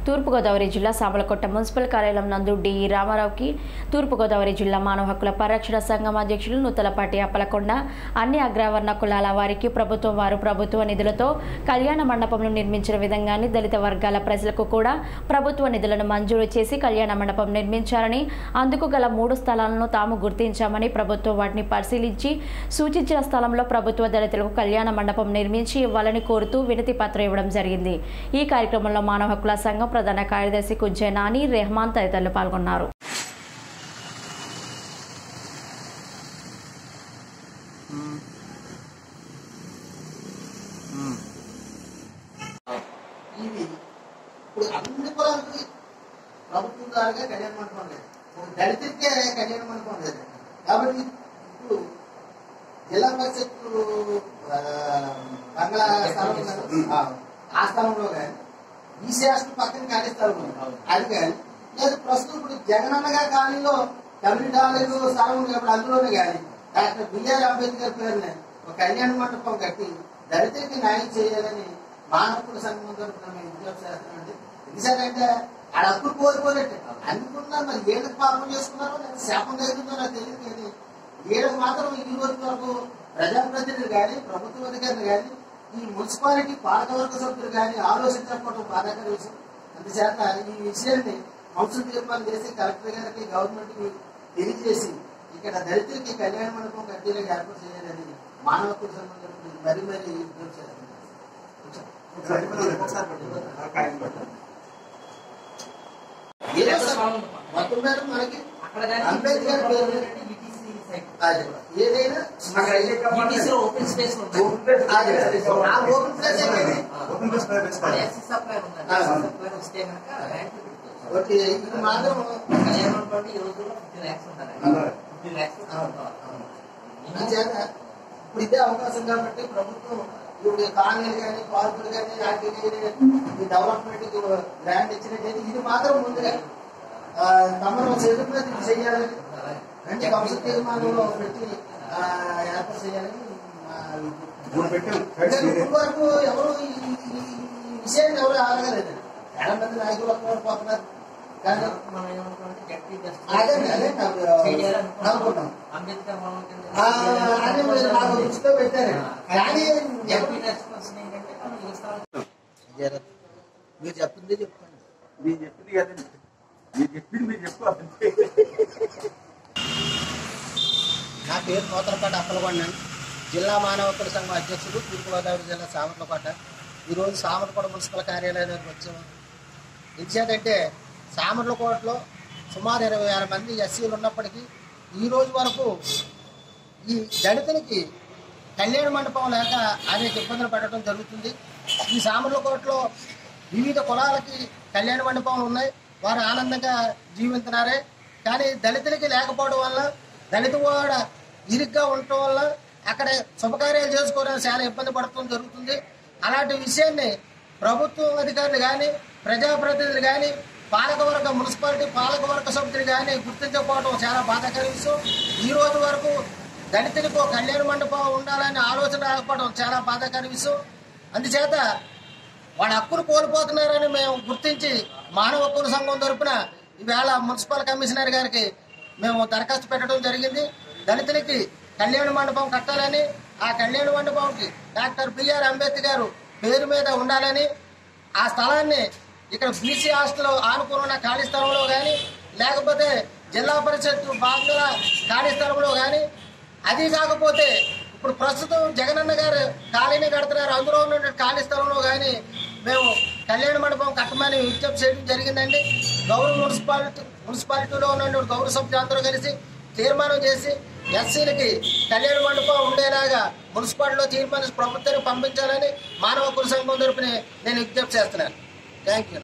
తూర్పుగోదావరి జిల్లా సామలకోట మున్సిపల్ కార్యాలయం నందు డి రామారావుకి తూర్పుగోదావరి జిల్లా మానవ హక్కుల పరిరక్షణ సంఘం అధ్యక్షులు నూతలపాటి అప్పలకొండ అన్ని అగ్రవర్ణ కులాల వారికి ప్రభుత్వం వారు ప్రభుత్వ నిధులతో కళ్యాణ మండపంను నిర్మించిన విధంగానే దళిత వర్గాల ప్రజలకు కూడా ప్రభుత్వ నిధులను మంజూరు చేసి కళ్యాణ మండపం నిర్మించారని అందుకు గల మూడు స్థలాలను తాము గుర్తించామని ప్రభుత్వం వాటిని పరిశీలించి సూచించిన స్థలంలో ప్రభుత్వ దళితులకు కళ్యాణ మండపం నిర్మించి ఇవ్వాలని కోరుతూ వినతి పత్రం ఇవ్వడం జరిగింది ఈ కార్యక్రమంలో మానవ హక్కుల సంఘం ప్రధాన కార్యదర్శి కుజ్జే నాని రెహమాన్ తదితరులు పాల్గొన్నారు ఇది ఇప్పుడు అన్ని కులాలకి ప్రభుత్వం ద్వారాగా కళ్యాణ మండపం లేదు ఒక దళితుడికే కళ్యాణ మండపం లేదు కాబట్టి ఇప్పుడు జిల్లా పరిషత్ ఆ, బంగ్లా స్థలం ఉంది కదా, ఆ, ఆ స్థలంలో కానీ ఈ శాస్త్రం పక్కన ఖాళీ స్థలం ఉంది అది కానీ లేదు ప్రస్తుతం ఇప్పుడు జగనన్న గారి కాలనీలో కమ్యూనిటీ కాలేజ్ స్థలం ఉంది కాబట్టి అందులోనే కానీ డాక్టర్ బిఆర్ అంబేద్కర్ పేరునే ఒక కళ్యాణ మండపం కట్టి దళితుడికి న్యాయం చేయాలని మానవుల సంఘం తరఫున మేము విజ్ఞప్తి చేస్తున్నామండి ఎందుకంటే ఆడ అప్పులు కోరుకోనట్టు అనుకున్నా మరి ఏళ్ళకి పాపం చేసుకున్నారో లేదా శాపం తగ్గిందో నాకు తెలియదు కానీ వీళ్ళకి మాత్రం ఈ రోజు వరకు ప్రజాప్రతినిధులు కానీ ప్రభుత్వ అధికారులు కానీ ఈ మున్సిపాలిటీ పాలకవర్గ సభ్యులు కానీ ఆలోచించకపోవడం బాధాకర విషయం అందుచేత ఈ విషయాన్ని కౌన్సిల్ తీర్మానం చేసి కలెక్టర్ గారికి గవర్నమెంట్ కి తెలియజేసి ఇక్కడ దళితులకి కళ్యాణ మండపం కట్టేలాగా ఏర్పాటు చేయాలని మానవ హక్కుల సంబంధించి మరీ మరీ విజ్ఞప్తి చేస్తున్నాను. ఏదో సార్, మొత్తం మీద మనకి అక్కడ కానీ అంబేద్కర్ పేరు మీద ETC సైట్. అదే. ఏదైనా ETC లో ఓపెన్ స్పేస్ ఉంటుంది. అదే. ఆ ఓపెన్ ప్లేస్ ఏంటండి? అక్కడ ఎస్సీ సప్లై ఉందండి. ఆ. ఎస్సీ సప్లై వస్తే కనుక ర్యాంక్ పెట్టుకోవచ్చు. ఓకే ఇది మాత్రం కళ్యాణ మండపం ఈ రోజుల్లో 50 lakhs ఉందండి. 50 lakhs ఉందండి. అంచేత ఇప్పుడు ఇదే అవకాశం కాబట్టి ప్రభుత్వం ఇప్పుడు కాలనీలు కానీ పార్కులు కానీ వాటికి ఈ డెవలప్మెంట్ గ్రాంట్ ఇచ్చినట్టయితే ఇది మాత్రం ముందుగా ఆ, తమరు చేతుల్లో ఇది చేయాలని అంటే కౌన్సిల్ తీర్మానంలో పెట్టి ఆ, ఏర్పాటు చేయాలని మా విజ్ఞప్తి. అంటే ఇప్పటి వరకు ఎవరు ఈ ఈ- ఈ విషయాన్ని ఎవరు ఆగలేదండి చాలా మంది నాయకులు వస్తున్నారు పోతున్నారు కానీ మనం ఏమనుకున్నామంటే గట్టి justice అదే అదే నాకు చేయాలనుకుంటున్నాం. అనుకున్నాం అంబేద్కర్ భవనం కింద ఆ, అదే మీరు నాకు దృష్టిలో పెట్టారు కానీ ఎంపీ ఎవరు- రెస్పాన్స్ ఏంటంటే మనం ఈ స్థలం మీరు చెప్పింది చెప్తాను మీరు చెప్పింది కదండి మీరు చెప్పింది మీరు చెప్పు అంతే నా పేరు నూతనపాటి అప్పలకొండ జిల్లా మానవ హక్కుల సంఘం అధ్యక్షుడు తూర్పుగోదావరి జిల్లా సామర్లకోట ఈరోజు సామర్లకోట మున్సిపల్ కార్యాలయానికి వచ్చాము ఎందుచేతంటే సామర్లకోటలో సుమారు ఇరవై వేల మంది ఎస్సీలు ఉన్నప్పటికీ ఈ రోజు వరకు ఈ దళితులకి కళ్యాణ మండపం లేక అనేక ఇబ్బందులు పడటం జరుగుతుంది ఈ సామర్లకోటలో వివిధ కులాలకి కళ్యాణ మండపాలు ఉన్నాయి వారు ఆనందంగా జీవిస్తున్నారు కానీ దళితులకి లేకపోవడం వల్ల దళిత వాడ ఇరుగ్గా ఉండటం వల్ల అక్కడ శుభకార్యాలు చేసుకోవడానికి చాలా ఇబ్బంది పడటం జరుగుతుంది అలాంటి విషయాన్ని ప్రభుత్వం అధికారులు కానీ ప్రజాప్రతినిధులు కానీ పాలకవర్గ మున్సిపాలిటీ పాలకవర్గ సభ్యులు కానీ గుర్తించకపోవడం చాలా బాధాకర విషయం ఈ రోజు వరకు దళితులకు ఒక కళ్యాణ మండపం ఉండాలని ఆలోచన రాకపోవడం చాలా బాధాకర విషయం అందుచేత వాళ్ళ హక్కులు కోల్పోతున్నారని మేము గుర్తించి మానవ హక్కుల సంఘం తరపున ఈవేళ మున్సిపల్ కమిషనర్ గారికి మేము దరఖాస్తు పెట్టడం జరిగింది దళితులకి కళ్యాణ మండపం కట్టాలని ఆ కళ్యాణ మండపంకి డాక్టర్ బిఆర్ అంబేద్కర్ పేరు మీద ఉండాలని ఆ స్థలాన్ని ఇక్కడ బీసీ హాస్టల్ ఆనుకుని ఉన్న ఖాళీ స్థలంలో కానీ లేకపోతే జిల్లా పరిషత్ బాధ్యుల ఖాళీ స్థలంలో కానీ అది కాకపోతే ఇప్పుడు ప్రస్తుతం జగనన్న గారు ఖాళీని కడుతున్నారు అందులో ఉన్న ఖాళీ స్థలంలో కానీ మేము కళ్యాణ మండపం కట్టమని విజ్ఞప్తి చేయడం జరిగిందండి గౌరవ మున్సిపాలిటీ మున్సిపాలిటీలో ఉన్న గౌరవ సభ్యులందరూ కలిసి తీర్మానం చేసి ఎస్సీలకి కళ్యాణ మండపం ఉండేలాగా మున్సిపాలిటీలో తీర్మానం ప్రభుత్వానికి పంపించాలని మానవ హక్కుల సంఘం తరపున నేను విజ్ఞప్తి చేస్తున్నాను థ్యాంక్ యూ